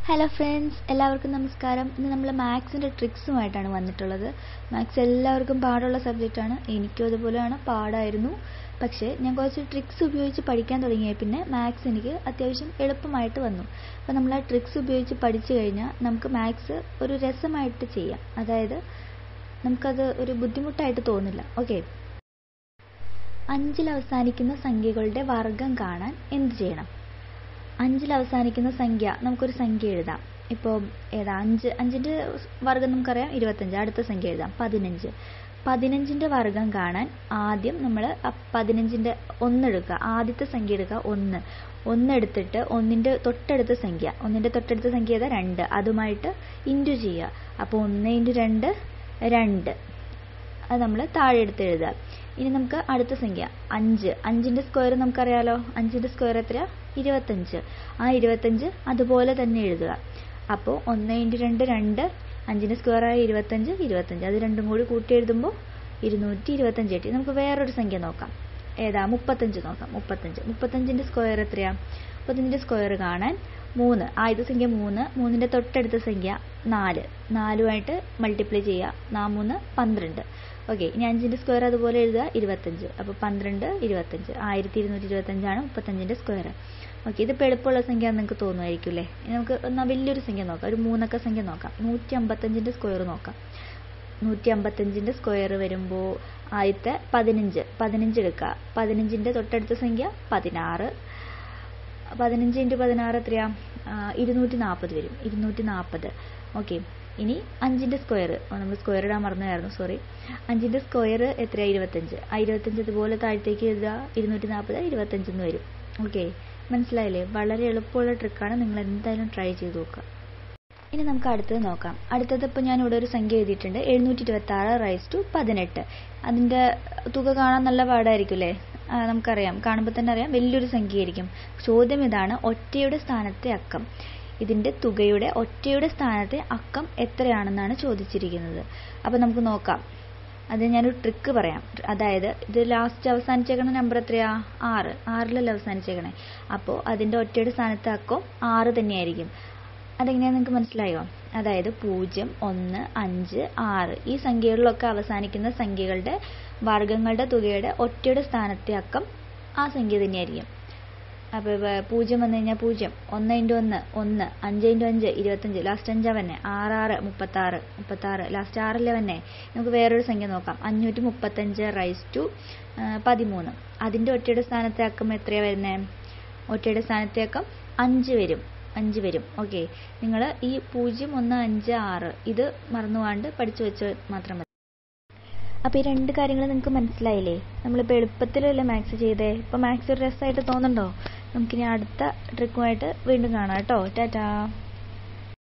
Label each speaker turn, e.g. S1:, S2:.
S1: hello friends എല്ലാവർക്കും നമസ്കാരം ഇന്ന് നമ്മൾ മാത്സിൻ്റെ ട്രിക്സുമായിട്ടാണ് വന്നിട്ടുള്ളത് മാത്സ് എല്ലാവർക്കും പാടുള്ള സബ്ജക്റ്റാണ് എനിക്കും അതുപോലെയാണ് പാടായിരുന്നു പക്ഷേ ഞാൻ കുറച്ച് ട്രിക്സ് ഉപയോഗിച്ച് പഠിക്കാൻ തുടങ്ങിയ പിന്നെ മാത്സ് എനിക്ക് അത്യാവശ്യം എളുപ്പമായിട്ട് വന്നു അപ്പോൾ നമ്മൾ ആ ട്രിക്സ് ഉപയോഗിച്ച് പഠിച്ചു കഴിഞ്ഞാൽ നമുക്ക് മാത്സ് ഒരു രസമായിട്ട് ചെയ്യാം അതായത് നമുക്കത് ഒരു ബുദ്ധിമുട്ടായിട്ട് തോന്നില്ല ഓക്കെ അഞ്ചിൽ അവസാനിക്കുന്ന സംഖ്യകളുടെ വർഗം കാണാൻ എന്ത് ചെയ്യണം അഞ്ചിൽ അവസാനിക്കുന്ന സംഖ്യ നമുക്കൊരു സംഖ്യ എഴുതാം ഇപ്പോൾ ഏതാ അഞ്ച് അഞ്ചിൻ്റെ വർഗം നമുക്കറിയാം ഇരുപത്തഞ്ച് അടുത്ത സംഖ്യ എഴുതാം പതിനഞ്ച് പതിനഞ്ചിൻ്റെ വർഗം കാണാൻ ആദ്യം നമ്മൾ പതിനഞ്ചിൻ്റെ ഒന്നെടുക്കുക ആദ്യത്തെ സംഖ്യ എടുക്കുക ഒന്ന് ഒന്നെടുത്തിട്ട് ഒന്നിൻ്റെ തൊട്ടടുത്ത സംഖ്യ ഒന്നിൻ്റെ തൊട്ടടുത്ത സംഖ്യ ഏതാ രണ്ട് അതുമായിട്ട് ഇൻറ്റു ചെയ്യുക അപ്പോൾ ഒന്ന് ഇൻറ്റു രണ്ട് രണ്ട് അത് നമ്മൾ താഴെ എടുത്ത് എഴുതുക ഇനി നമുക്ക് അടുത്ത സംഖ്യ അഞ്ച് അഞ്ചിൻ്റെ സ്ക്വയർ നമുക്കറിയാലോ അഞ്ചിൻ്റെ സ്ക്വയർ എത്രയാ ഇരുപത്തഞ്ച് ആ ഇരുപത്തഞ്ച് അതുപോലെ തന്നെ എഴുതുക അപ്പോൾ ഒന്ന് ഇൻറ്റു രണ്ട് രണ്ട് അഞ്ചിൻ്റെ സ്ക്വയറായ ഇരുപത്തഞ്ച് ഇരുപത്തഞ്ച് അത് രണ്ടും കൂടി കൂട്ടി എഴുതുമ്പോൾ ഇരുന്നൂറ്റി ഇരുപത്തഞ്ച് കിട്ടി നമുക്ക് വേറൊരു സംഖ്യ നോക്കാം ഏതാ മുപ്പത്തഞ്ച് നോക്കാം മുപ്പത്തഞ്ച് മുപ്പത്തഞ്ചിൻ്റെ സ്ക്വയർ എത്രയാ മുപ്പത്തഞ്ചിൻ്റെ സ്ക്വയർ കാണാൻ മൂന്ന് ആദ്യത്തെ സംഖ്യ മൂന്ന് മൂന്നിൻ്റെ തൊട്ടടുത്ത സംഖ്യ നാല് നാലുമായിട്ട് മൾട്ടിപ്ലൈ ചെയ്യുക നാ മൂന്ന് പന്ത്രണ്ട് ഓക്കെ ഇനി അഞ്ചിൻ്റെ സ്ക്വയർ അതുപോലെ എഴുതുക ഇരുപത്തഞ്ച് അപ്പോൾ പന്ത്രണ്ട് ഇരുപത്തഞ്ച് ആയിരത്തി ഇരുന്നൂറ്റി ഇരുപത്തഞ്ചാണ് മുപ്പത്തഞ്ചിൻ്റെ സ്ക്വയർ ഓക്കെ ഇതിപ്പോൾ എളുപ്പമുള്ള സംഖ്യ നിങ്ങൾക്ക് തോന്നുമായിരിക്കും അല്ലേ ഇനി നമുക്ക് എന്നാൽ വലിയൊരു സംഖ്യ നോക്കാം ഒരു മൂന്നക്ക സംഖ്യ നോക്കാം നൂറ്റി അമ്പത്തഞ്ചിൻ്റെ സ്ക്വയർ നോക്കാം നൂറ്റി അമ്പത്തഞ്ചിൻ്റെ സ്ക്വയർ വരുമ്പോൾ ആദ്യത്തെ പതിനഞ്ച് പതിനഞ്ച് എടുക്കുക പതിനഞ്ചിൻ്റെ തൊട്ടടുത്ത സംഖ്യ പതിനാറ് പതിനഞ്ച് ഇൻറ്റു പതിനാറ് എത്രയാ ഇരുന്നൂറ്റി നാൽപ്പത് വരും ഇരുന്നൂറ്റി നാൽപ്പത് ഓക്കെ ഇനി അഞ്ചിൻ്റെ സ്ക്വയർ നമ്മൾ സ്ക്വയർ ഇടാൻ മറന്നായിരുന്നു സോറി അഞ്ചിൻ്റെ സ്ക്വയർ എത്രയാണ് ഇരുപത്തഞ്ച് ആ ഇരുപത്തഞ്ച് ഇതുപോലെ താഴത്തേക്ക് എഴുതുക ഇരുന്നൂറ്റി നാൽപ്പത് ഇരുപത്തഞ്ചെന്ന് വരും ഓക്കെ മനസ്സിലായില്ലേ വളരെ എളുപ്പമുള്ള ട്രിക്കാണ് നിങ്ങൾ എന്തായാലും ട്രൈ ചെയ്ത് നോക്കുക ഇനി നമുക്ക് അടുത്തത് നോക്കാം അടുത്തത് ഇപ്പോൾ ഞാൻ ഇവിടെ ഒരു സംഖ്യ എഴുതിയിട്ടുണ്ട് എഴുന്നൂറ്റി ഇരുപത്തി ആറ് റൈസ് ടു പതിനെട്ട് അതിൻ്റെ തുക കാണാൻ നല്ല പാടായിരിക്കും അല്ലേ നമുക്കറിയാം കാണുമ്പോൾ തന്നെ അറിയാം വലിയൊരു സംഖ്യയായിരിക്കും ചോദ്യം ഇതാണ് ഒറ്റയുടെ സ്ഥാനത്തെ അക്കം ഇതിൻ്റെ തുകയുടെ ഒറ്റയുടെ സ്ഥാനത്തെ അക്കം എത്രയാണെന്നാണ് ചോദിച്ചിരിക്കുന്നത് അപ്പോൾ നമുക്ക് നോക്കാം അത് ഞാനൊരു ട്രിക്ക് പറയാം അതായത് ഇത് ലാസ്റ്റ് അവസാനിച്ചേക്കണ നമ്പർ എത്രയാ ആറ് ആറിലല്ല അവസാനിച്ചേക്കണേ അപ്പോൾ അതിൻ്റെ ഒറ്റയുടെ സ്ഥാനത്തെ അക്കം ആറ് തന്നെയായിരിക്കും അതെങ്ങനെയാണെന്ന് നിങ്ങൾക്ക് മനസ്സിലായോ അതായത് പൂജ്യം ഒന്ന് അഞ്ച് ആറ് ഈ സംഖ്യകളിലൊക്കെ അവസാനിക്കുന്ന സംഖ്യകളുടെ വർഗങ്ങളുടെ തുകയുടെ ഒറ്റയുടെ സ്ഥാനത്തെ അക്കം ആ സംഖ്യ തന്നെയായിരിക്കും അപ്പോൾ പൂജ്യം വന്നു കഴിഞ്ഞാൽ പൂജ്യം ഒന്ന് ഇൻറ്റു ഒന്ന് ഒന്ന് അഞ്ച് ഇൻറ്റു അഞ്ച് ഇരുപത്തഞ്ച് ലാസ്റ്റ് അഞ്ചാ വന്നെ ആറാറ് മുപ്പത്താറ് മുപ്പത്താറ് ലാസ്റ്റ് ആറല്ലേ വന്നെ നമുക്ക് വേറൊരു സംഖ്യ നോക്കാം അഞ്ഞൂറ്റി മുപ്പത്തഞ്ച് റൈസ് ടു പതിമൂന്ന് അതിൻ്റെ ഒറ്റയുടെ സ്ഥാനത്തെ അക്കം എത്രയാണ് വരുന്നത് ഒറ്റയുടെ സ്ഥാനത്തെ അക്കം അഞ്ച് വരും അഞ്ച് വരും ഓക്കെ നിങ്ങൾ ഈ പൂജ്യം ഒന്ന് അഞ്ച് ആറ് ഇത് മറന്നുപോകാണ്ട് പഠിച്ചു വെച്ച് മാത്രം മതി അപ്പോൾ ഈ രണ്ട് കാര്യങ്ങൾ നിങ്ങൾക്ക് മനസ്സിലായില്ലേ നമ്മളിപ്പോൾ എളുപ്പത്തിലല്ലേ മാത്സ് ചെയ്തേ ഇപ്പോൾ മാത്സ് ഒരു രസമായിട്ട് തോന്നുന്നുണ്ടോ നമുക്കിനി അടുത്ത ട്രിക്കുമായിട്ട് വീണ്ടും കാണാം കേട്ടോ ടാറ്റാ